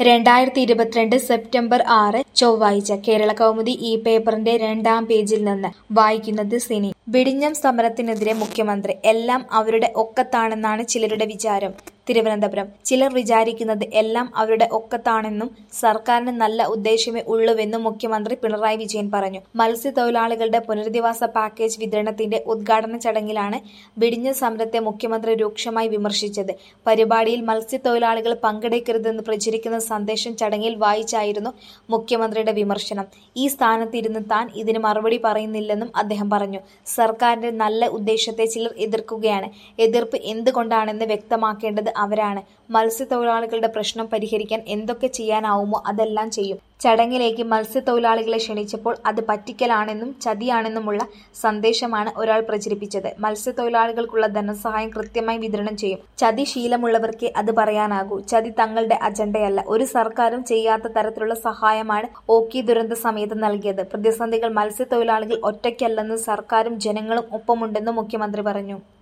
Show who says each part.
Speaker 1: രണ്ടായിരത്തി ഇരുപത്തിരണ്ട് സെപ്റ്റംബർ ആറ് ചൊവ്വാഴ്ച കേരള കൗമുദി ഈ പേപ്പറിന്റെ രണ്ടാം പേജിൽ നിന്ന് വായിക്കുന്നത് സിനി വിഴിഞ്ഞം സമരത്തിനെതിരെ മുഖ്യമന്ത്രി എല്ലാം അവരുടെ ഒക്കത്താണെന്നാണ് ചിലരുടെ വിചാരം തിരുവനന്തപുരം ചിലർ വിചാരിക്കുന്നത് എല്ലാം അവരുടെ ഒക്കത്താണെന്നും സർക്കാരിന് നല്ല ഉദ്ദേശമേ ഉള്ളുവെന്നും മുഖ്യമന്ത്രി പിണറായി വിജയൻ പറഞ്ഞു മത്സ്യത്തൊഴിലാളികളുടെ പുനരധിവാസ പാക്കേജ് വിതരണത്തിന്റെ ഉദ്ഘാടന ചടങ്ങിലാണ് വിഴിഞ്ഞ സമരത്തെ മുഖ്യമന്ത്രി രൂക്ഷമായി വിമർശിച്ചത് പരിപാടിയിൽ മത്സ്യത്തൊഴിലാളികൾ പങ്കെടുക്കരുതെന്ന് പ്രചരിക്കുന്ന സന്ദേശം ചടങ്ങിൽ വായിച്ചായിരുന്നു മുഖ്യമന്ത്രിയുടെ വിമർശനം ഈ സ്ഥാനത്തിരുന്ന് താൻ ഇതിന് മറുപടി പറയുന്നില്ലെന്നും അദ്ദേഹം പറഞ്ഞു സർക്കാരിന്റെ നല്ല ഉദ്ദേശത്തെ ചിലർ എതിർക്കുകയാണ് എതിർപ്പ് എന്തുകൊണ്ടാണെന്ന് വ്യക്തമാക്കേണ്ടത് അവരാണ് മത്സ്യത്തൊഴിലാളികളുടെ പ്രശ്നം പരിഹരിക്കാൻ എന്തൊക്കെ ചെയ്യാനാവുമോ അതെല്ലാം ചെയ്യും ചടങ്ങിലേക്ക് മത്സ്യത്തൊഴിലാളികളെ ക്ഷണിച്ചപ്പോൾ അത് പറ്റിക്കലാണെന്നും ചതിയാണെന്നുമുള്ള സന്ദേശമാണ് ഒരാൾ പ്രചരിപ്പിച്ചത് മത്സ്യത്തൊഴിലാളികൾക്കുള്ള ധനസഹായം കൃത്യമായി വിതരണം ചെയ്യും ചതി ശീലമുള്ളവർക്കേ അത് പറയാനാകൂ ചതി തങ്ങളുടെ അജണ്ടയല്ല ഒരു സർക്കാരും ചെയ്യാത്ത തരത്തിലുള്ള സഹായമാണ് ഓക്കി ദുരന്ത സമയത്ത് നൽകിയത് പ്രതിസന്ധികൾ മത്സ്യത്തൊഴിലാളികൾ ഒറ്റയ്ക്കല്ലെന്ന് സർക്കാരും ജനങ്ങളും ഒപ്പമുണ്ടെന്നും മുഖ്യമന്ത്രി പറഞ്ഞു